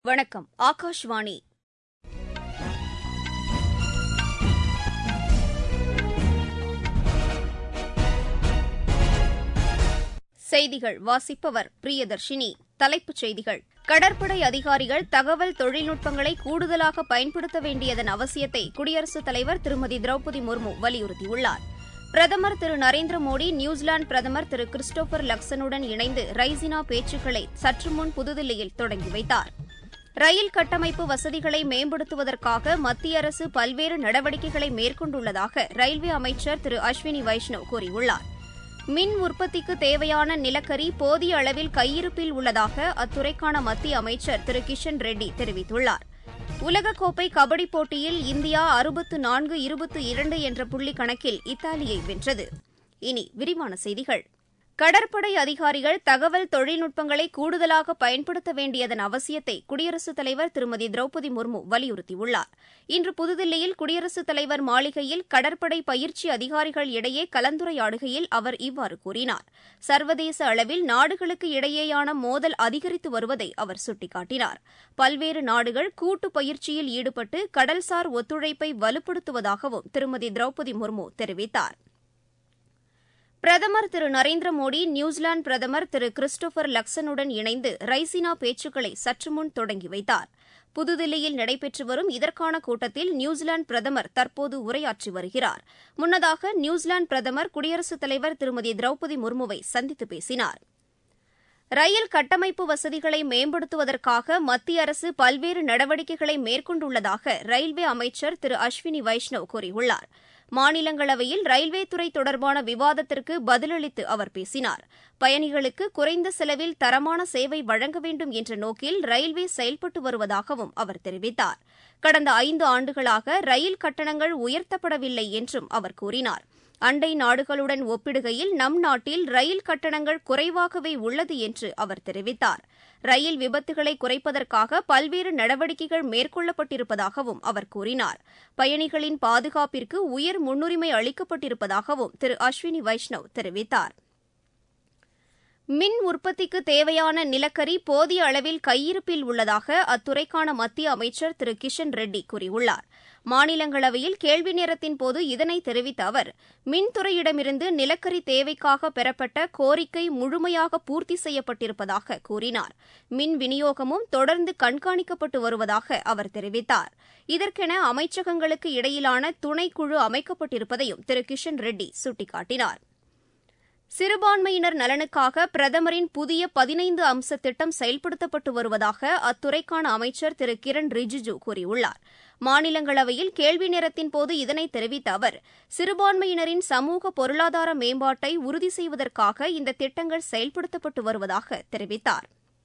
வணக்கம் ஆகாஷ்வாணி செய்திகள் வாசிப்பவர் பிரியதர்ஷினி தலைப்புச் செய்திகள் கடற்படை அதிகாரிகள் தகவல் தொழில்நுட்பங்களை கூடுதலாக பயன்படுத்த வேண்டியதன் அவசியத்தை குடியரசுத் தலைவர் திருமதி திரௌபதி முர்மு வலியுறுத்தியுள்ளார் பிரதமர் திரு நரேந்திர மோடி நியூசிலாந்து பிரதமர் திரு கிறிஸ்டோபர் லக்சனுடன் இணைந்து ரைசினா பேச்சுக்களை சற்று முன் புதுதில்லியில் தொடங்கி வைத்தார் ரயில் கட்டமைப்பு வசதிகளை மேம்படுத்துவதற்காக மத்திய அரசு பல்வேறு நடவடிக்கைகளை மேற்கொண்டுள்ளதாக ரயில்வே அமைச்சர் திரு அஸ்வினி வைஷ்ணவ் கூறியுள்ளார் மின் உற்பத்திக்கு தேவையான நிலக்கரி போதிய அளவில் கையிருப்பில் உள்ளதாக அத்துறைக்கான மத்திய அமைச்சர் திரு கிஷன் ரெட்டி தெரிவித்துள்ளார் உலகக்கோப்பை கபடி போட்டியில் இந்தியா அறுபத்து நான்கு இருபத்து இரண்டு என்ற புள்ளி கணக்கில் இத்தாலியை வென்றது இனி விரிவான செய்திகள் கடற்படை அதிகாரிகள் தகவல் தொழில்நுட்பங்களை கூடுதலாக பயன்படுத்த வேண்டியதன் அவசியத்தை குடியரசுத் தலைவர் திருமதி திரௌபதி முர்மு வலியுறுத்தியுள்ளார் இன்று புதுதில்லியில் குடியரசுத் தலைவர் மாளிகையில் கடற்படை பயிற்சி அதிகாரிகள் இடையே கலந்துரையாடுகையில் அவர் இவ்வாறு கூறினார் சர்வதேச அளவில் நாடுகளுக்கு இடையேயான மோதல் அதிகரித்து வருவதை அவர் சுட்டிக்காட்டினார் பல்வேறு நாடுகள் கூட்டு பயிற்சியில் ஈடுபட்டு கடல்சார் ஒத்துழைப்பை வலுப்படுத்துவதாகவும் திருமதி திரௌபதி முர்மு தெரிவித்தாா் பிரதமர் திரு நரேந்திர மோடி நியூசிலாந்து பிரதமர் திரு கிறிஸ்டோபர் லக்சனுடன் இணைந்து ரைசினா பேச்சுக்களை சற்று முன் தொடங்கி வைத்தார் புதுதில்லியில் நடைபெற்று வரும் இதற்கான கூட்டத்தில் நியூசிலாந்து பிரதமர் தற்போது உரையாற்றி வருகிறார் முன்னதாக நியூசிலாந்து பிரதமர் குடியரசுத் தலைவர் திருமதி திரௌபதி முர்முவை சந்தித்து பேசினார் ரயில் கட்டமைப்பு வசதிகளை மேம்படுத்துவதற்காக மத்திய அரசு பல்வேறு நடவடிக்கைகளை மேற்கொண்டுள்ளதாக ரயில்வே அமைச்சர் திரு அஸ்வினி வைஷ்ணவ் கூறியுள்ளார் மாநிலங்களவையில் ரயில்வே துறை தொடர்பான விவாதத்திற்கு பதிலளித்து அவர் பேசினார் பயணிகளுக்கு குறைந்த செலவில் தரமான சேவை வழங்க வேண்டும் என்ற நோக்கில் ரயில்வே செயல்பட்டு வருவதாகவும் அவர் தெரிவித்தார் கடந்த ஐந்து ஆண்டுகளாக ரயில் கட்டணங்கள் உயர்த்தப்படவில்லை என்றும் அவர் கூறினார் அண்டை நாடுகளுடன் ஒப்பிடுகையில் நம் நாட்டில் ரயில் கட்டணங்கள் குறைவாகவே உள்ளது என்று அவர் தெரிவித்தார் ரயில் விபத்துகளை குறைப்பதற்காக பல்வேறு நடவடிக்கைகள் மேற்கொள்ளப்பட்டிருப்பதாகவும் அவர் கூறினார் பயணிகளின் பாதுகாப்பிற்கு உயர் முன்னுரிமை அளிக்கப்பட்டிருப்பதாகவும் திரு அஸ்வினி வைஷ்ணவ் தெரிவித்தார் மின் உற்பத்திக்கு தேவையான நிலக்கரி போதிய அளவில் கையிருப்பில் உள்ளதாக அத்துறைக்கான மத்திய அமைச்சர் திரு கிஷன் ரெட்டி கூறியுள்ளார் மாநிலங்களவையில் கேள்வி நேரத்தின் போது இதனை தெரிவித்த அவர் மின்துறையிடமிருந்து நிலக்கரி தேவைக்காக பெறப்பட்ட கோரிக்கை முழுமையாக பூர்த்தி செய்யப்பட்டிருப்பதாக கூறினார் மின் விநியோகமும் தொடர்ந்து கண்காணிக்கப்பட்டு வருவதாக அவர் தெரிவித்தார் இதற்கென அமைச்சகங்களுக்கு இடையிலான துணைக்குழு அமைக்கப்பட்டிருப்பதையும் திரு கிஷன் ரெட்டி சுட்டிக்காட்டினார் சிறுபான்மையினர் நலனுக்காக பிரதமரின் புதிய பதினைந்து அம்ச திட்டம் செயல்படுத்தப்பட்டு வருவதாக அத்துறைக்கான அமைச்சர் திரு கிரண் ரிஜிஜு கூறியுள்ளார் மாநிலங்களவையில் கேள்வி நேரத்தின் போது இதனை தெரிவித்த அவர் சிறுபான்மையினரின் சமூக பொருளாதார மேம்பாட்டை உறுதி செய்வதற்காக இந்த திட்டங்கள் செயல்படுத்தப்பட்டு வருவதாக தெரிவித்தார்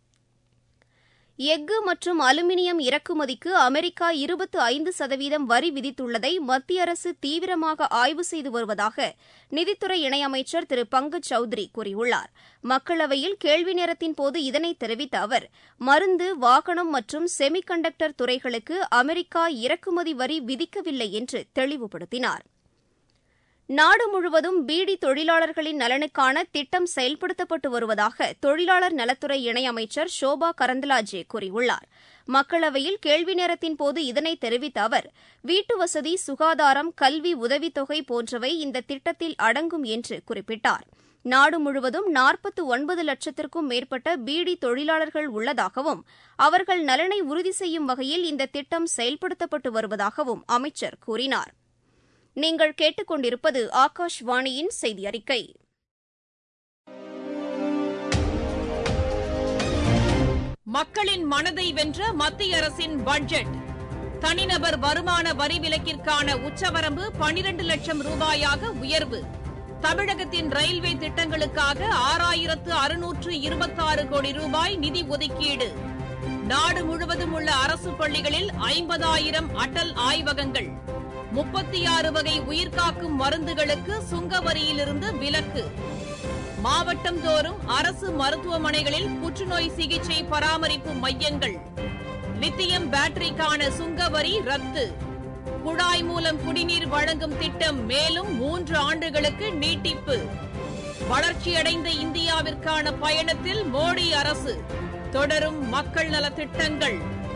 எஃகு மற்றும் அலுமினியம் இறக்குமதிக்கு அமெரிக்கா இருபத்து ஐந்து சதவீதம் வரி விதித்துள்ளதை மத்திய அரசு தீவிரமாக ஆய்வு செய்து வருவதாக நிதித்துறை இணையமைச்சர் திரு பங்கஜ் சௌத்ரி கூறியுள்ளார் மக்களவையில் கேள்வி நேரத்தின் போது இதனை தெரிவித்த அவர் மருந்து வாகனம் மற்றும் செமி கண்டக்டர் துறைகளுக்கு அமெரிக்கா இறக்குமதி வரி விதிக்கவில்லை என்று தெளிவுபடுத்தினார் நாடு முழுவதும் பீடி தொழிலாளர்களின் நலனுக்கான திட்டம் செயல்படுத்தப்பட்டு வருவதாக தொழிலாளர் நலத்துறை இணையமைச்சர் ஷோபா கரந்தலாஜே கூறியுள்ளார் மக்களவையில் கேள்வி நேரத்தின் போது இதனை தெரிவித்த அவர் வீட்டு வசதி சுகாதாரம் கல்வி உதவித்தொகை போன்றவை இந்த திட்டத்தில் அடங்கும் என்று குறிப்பிட்டார் நாடு முழுவதும் நாற்பத்து ஒன்பது லட்சத்திற்கும் மேற்பட்ட பீடி தொழிலாளர்கள் உள்ளதாகவும் அவர்கள் நலனை உறுதி செய்யும் வகையில் இந்த திட்டம் செயல்படுத்தப்பட்டு வருவதாகவும் அமைச்சர் கூறினார் நீங்கள் கேட்டுக்கொண்டிருப்பது ஆகாஷ்வாணியின் செய்தி அறிக்கை மக்களின் மனதை வென்ற மத்திய அரசின் பட்ஜெட் தனிநபர் வருமான வரி விலக்கிற்கான உச்சவரம்பு பனிரண்டு லட்சம் ரூபாயாக உயர்வு தமிழகத்தின் ரயில்வே திட்டங்களுக்காக ஆறாயிரத்து அறுநூற்று இருபத்தாறு கோடி ரூபாய் நிதி ஒதுக்கீடு நாடு முழுவதும் உள்ள அரசு பள்ளிகளில் ஐம்பதாயிரம் அடல் ஆய்வகங்கள் முப்பத்தி ஆறு வகை உயிர்காக்கும் மருந்துகளுக்கு சுங்க வரியிலிருந்து விலக்கு மாவட்டம் தோறும் அரசு மருத்துவமனைகளில் புற்றுநோய் சிகிச்சை பராமரிப்பு மையங்கள் லித்தியம் பேட்டரிக்கான சுங்க வரி ரத்து குழாய் மூலம் குடிநீர் வழங்கும் திட்டம் மேலும் மூன்று ஆண்டுகளுக்கு நீட்டிப்பு வளர்ச்சியடைந்த இந்தியாவிற்கான பயணத்தில் மோடி அரசு தொடரும் மக்கள் நலத்திட்டங்கள்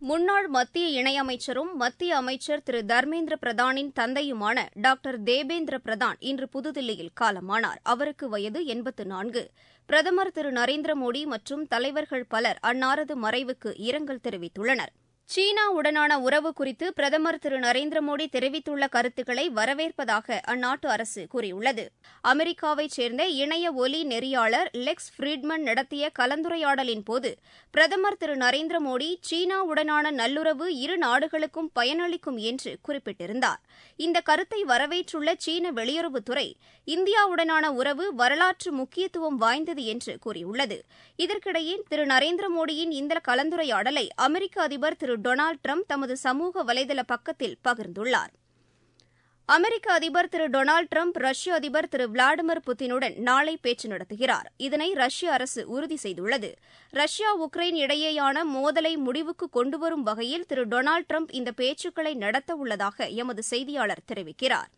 முன்னாள் மத்திய இணையமைச்சரும் மத்திய அமைச்சர் திரு தர்மேந்திர பிரதானின் தந்தையுமான டாக்டர் தேபேந்திர பிரதான் இன்று புதுதில்லியில் காலமானார் அவருக்கு வயது எண்பத்து நான்கு பிரதமர் திரு நரேந்திர மோடி மற்றும் தலைவர்கள் பலர் அன்னாரது மறைவுக்கு இரங்கல் தெரிவித்துள்ளனர் சீனாவுடனான உறவு குறித்து பிரதமர் திரு நரேந்திர மோடி தெரிவித்துள்ள கருத்துக்களை வரவேற்பதாக அந்நாட்டு அரசு கூறியுள்ளது அமெரிக்காவைச் சேர்ந்த இணைய ஒலி நெறியாளர் லெக்ஸ் ஃப்ரீட்மன் நடத்திய கலந்துரையாடலின் போது பிரதமர் திரு நரேந்திர மோடி சீனாவுடனான நல்லுறவு இரு நாடுகளுக்கும் பயனளிக்கும் என்று குறிப்பிட்டிருந்தார் இந்த கருத்தை வரவேற்றுள்ள சீன வெளியுறவுத்துறை இந்தியாவுடனான உறவு வரலாற்று முக்கியத்துவம் வாய்ந்தது என்று கூறியுள்ளது இதற்கிடையே திரு நரேந்திர மோடியின் இந்த கலந்துரையாடலை அமெரிக்க அதிபர் திரு டொனால்டு ட்ரம்ப் தமது சமூக வலைதள பக்கத்தில் பகிர்ந்துள்ளார் அமெரிக்க அதிபர் திரு டொனால்டு ட்ரம்ப் ரஷ்ய அதிபர் திரு விளாடிமிர் புட்டினுடன் நாளை பேச்சு நடத்துகிறார் இதனை ரஷ்ய அரசு உறுதி செய்துள்ளது ரஷ்யா உக்ரைன் இடையேயான மோதலை முடிவுக்கு கொண்டுவரும் வகையில் திரு டொனால்டு ட்ரம்ப் இந்த பேச்சுக்களை நடத்தவுள்ளதாக எமது செய்தியாளர் தெரிவிக்கிறார்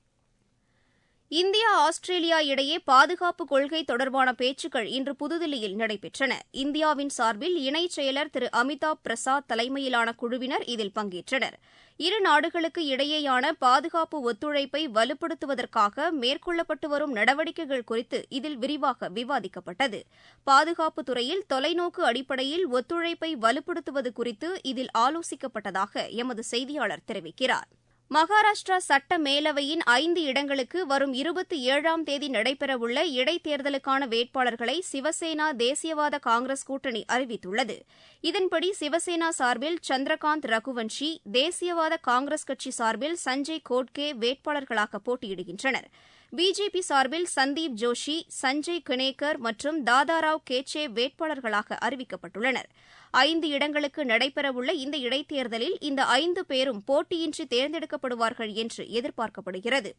இந்தியா ஆஸ்திரேலியா இடையே பாதுகாப்பு கொள்கை தொடர்பான பேச்சுக்கள் இன்று புதுதில்லியில் நடைபெற்றன இந்தியாவின் சார்பில் இணைச் செயலர் திரு அமிதாப் பிரசாத் தலைமையிலான குழுவினர் இதில் பங்கேற்றனர் இரு நாடுகளுக்கு இடையேயான பாதுகாப்பு ஒத்துழைப்பை வலுப்படுத்துவதற்காக மேற்கொள்ளப்பட்டு வரும் நடவடிக்கைகள் குறித்து இதில் விரிவாக விவாதிக்கப்பட்டது பாதுகாப்பு துறையில் தொலைநோக்கு அடிப்படையில் ஒத்துழைப்பை வலுப்படுத்துவது குறித்து இதில் ஆலோசிக்கப்பட்டதாக எமது செய்தியாளர் தெரிவிக்கிறார் மகாராஷ்டிரா சட்ட மேலவையின் ஐந்து இடங்களுக்கு வரும் இருபத்தி ஏழாம் தேதி நடைபெறவுள்ள இடைத்தேர்தலுக்கான வேட்பாளர்களை சிவசேனா தேசியவாத காங்கிரஸ் கூட்டணி அறிவித்துள்ளது இதன்படி சிவசேனா சார்பில் சந்திரகாந்த் ரகுவன்ஷி தேசியவாத காங்கிரஸ் கட்சி சார்பில் சஞ்சய் கோட்கே வேட்பாளர்களாக போட்டியிடுகின்றனர் பிஜேபி சார்பில் சந்தீப் ஜோஷி சஞ்சய் கினேக்கர் மற்றும் தாதாராவ் கேச்சே வேட்பாளர்களாக அறிவிக்கப்பட்டுள்ளனர் ஐந்து இடங்களுக்கு நடைபெறவுள்ள இந்த இடைத்தேர்தலில் இந்த ஐந்து பேரும் போட்டியின்றி தேர்ந்தெடுக்கப்படுவார்கள் என்று எதிர்பார்க்கப்படுகிறது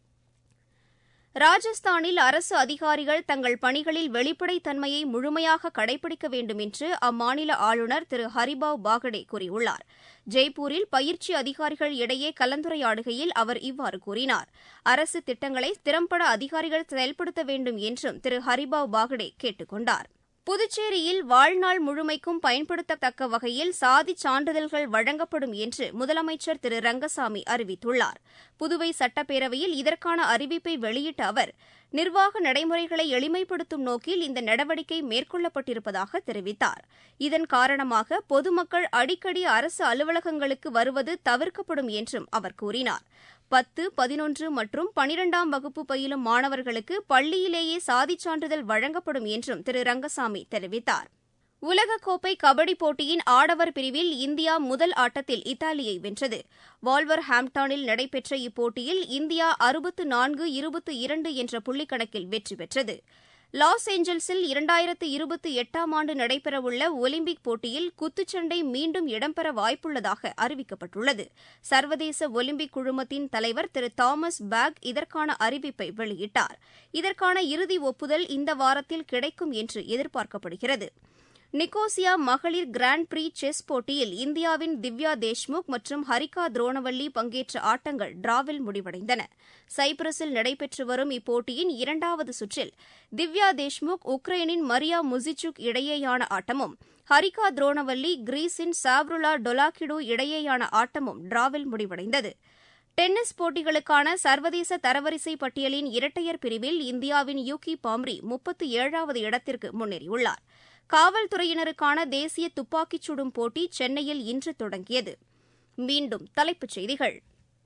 ராஜஸ்தானில் அரசு அதிகாரிகள் தங்கள் பணிகளில் வெளிப்படைத்தன்மையை முழுமையாக கடைபிடிக்க வேண்டும் என்று அம்மாநில ஆளுநர் திரு ஹரிபாவ் பாகடே கூறியுள்ளார் ஜெய்ப்பூரில் பயிற்சி அதிகாரிகள் இடையே கலந்துரையாடுகையில் அவர் இவ்வாறு கூறினார் அரசு திட்டங்களை திறம்பட அதிகாரிகள் செயல்படுத்த வேண்டும் என்றும் திரு ஹரிபாவ் பாகடே கேட்டுக் கொண்டார் புதுச்சேரியில் வாழ்நாள் முழுமைக்கும் பயன்படுத்தத்தக்க வகையில் சாதிச் சான்றிதழ்கள் வழங்கப்படும் என்று முதலமைச்சர் திரு ரங்கசாமி அறிவித்துள்ளார் புதுவை சட்டப்பேரவையில் இதற்கான அறிவிப்பை வெளியிட்ட அவர் நிர்வாக நடைமுறைகளை எளிமைப்படுத்தும் நோக்கில் இந்த நடவடிக்கை மேற்கொள்ளப்பட்டிருப்பதாக தெரிவித்தார் இதன் காரணமாக பொதுமக்கள் அடிக்கடி அரசு அலுவலகங்களுக்கு வருவது தவிர்க்கப்படும் என்றும் அவர் கூறினார் பத்து பதினொன்று மற்றும் பனிரெண்டாம் வகுப்பு பயிலும் மாணவர்களுக்கு பள்ளியிலேயே சாதிச் சான்றிதழ் வழங்கப்படும் என்றும் திரு ரங்கசாமி தெரிவித்தார் உலகக்கோப்பை கபடி போட்டியின் ஆடவர் பிரிவில் இந்தியா முதல் ஆட்டத்தில் இத்தாலியை வென்றது வால்வர் ஹாம்டானில் நடைபெற்ற இப்போட்டியில் இந்தியா அறுபத்து நான்கு இருபத்து இரண்டு என்ற புள்ளிக்கணக்கில் வெற்றி பெற்றது லாஸ் ஏஞ்சல்ஸில் இரண்டாயிரத்து இருபத்தி எட்டாம் ஆண்டு நடைபெறவுள்ள ஒலிம்பிக் போட்டியில் குத்துச்சண்டை மீண்டும் இடம்பெற வாய்ப்புள்ளதாக அறிவிக்கப்பட்டுள்ளது சர்வதேச ஒலிம்பிக் குழுமத்தின் தலைவர் திரு தாமஸ் பேக் இதற்கான அறிவிப்பை வெளியிட்டார் இதற்கான இறுதி ஒப்புதல் இந்த வாரத்தில் கிடைக்கும் என்று எதிர்பார்க்கப்படுகிறது நிக்கோசியா மகளிர் கிராண்ட் பிரீ செஸ் போட்டியில் இந்தியாவின் திவ்யா தேஷ்முக் மற்றும் ஹரிகா துரோணவல்லி பங்கேற்ற ஆட்டங்கள் டிராவில் முடிவடைந்தன சைப்ரஸில் நடைபெற்று வரும் இப்போட்டியின் இரண்டாவது சுற்றில் திவ்யா தேஷ்முக் உக்ரைனின் மரியா முசிச்சுக் இடையேயான ஆட்டமும் ஹரிகா துரோணவல்லி கிரீஸின் சாவ்ருலா டொலாக்கிடோ இடையேயான ஆட்டமும் டிராவில் முடிவடைந்தது டென்னிஸ் போட்டிகளுக்கான சர்வதேச தரவரிசை பட்டியலின் இரட்டையர் பிரிவில் இந்தியாவின் யூகி பாம்ரி முப்பத்து ஏழாவது இடத்திற்கு முன்னேறியுள்ளார் காவல்துறையினருக்கான தேசிய துப்பாக்கிச் சுடும் போட்டி சென்னையில் இன்று தொடங்கியது மீண்டும் தலைப்புச் செய்திகள்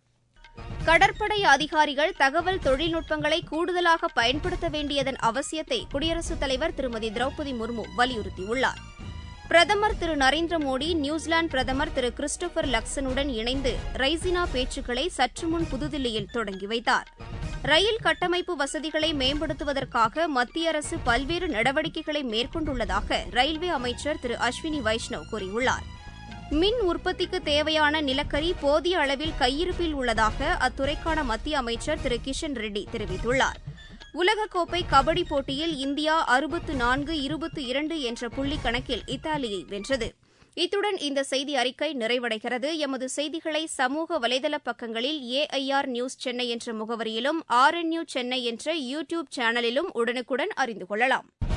கடற்படை அதிகாரிகள் தகவல் தொழில்நுட்பங்களை கூடுதலாக பயன்படுத்த வேண்டியதன் அவசியத்தை குடியரசுத் தலைவர் திருமதி திரௌபதி முர்மு வலியுறுத்தியுள்ளார் பிரதமர் திரு நரேந்திர மோடி நியூசிலாந்து பிரதமர் திரு கிறிஸ்டோபர் லக்சனுடன் இணைந்து ரைசினா பேச்சுக்களை சற்று முன் புதுதில்லியில் தொடங்கி வைத்தார் ரயில் கட்டமைப்பு வசதிகளை மேம்படுத்துவதற்காக மத்திய அரசு பல்வேறு நடவடிக்கைகளை மேற்கொண்டுள்ளதாக ரயில்வே அமைச்சர் திரு அஸ்வினி வைஷ்ணவ் கூறியுள்ளார் மின் உற்பத்திக்கு தேவையான நிலக்கரி போதிய அளவில் கையிருப்பில் உள்ளதாக அத்துறைக்கான மத்திய அமைச்சர் திரு கிஷன் ரெட்டி தெரிவித்துள்ளார் உலகக்கோப்பை கபடி போட்டியில் இந்தியா அறுபத்து நான்கு இருபத்து இரண்டு என்ற புள்ளி கணக்கில் இத்தாலியை வென்றது இத்துடன் இந்த செய்தி அறிக்கை நிறைவடைகிறது எமது செய்திகளை சமூக வலைதள பக்கங்களில் ஏஐஆர் நியூஸ் சென்னை என்ற முகவரியிலும் ஆர்என்யூ சென்னை என்ற யூ டியூப் சேனலிலும் உடனுக்குடன் அறிந்து கொள்ளலாம்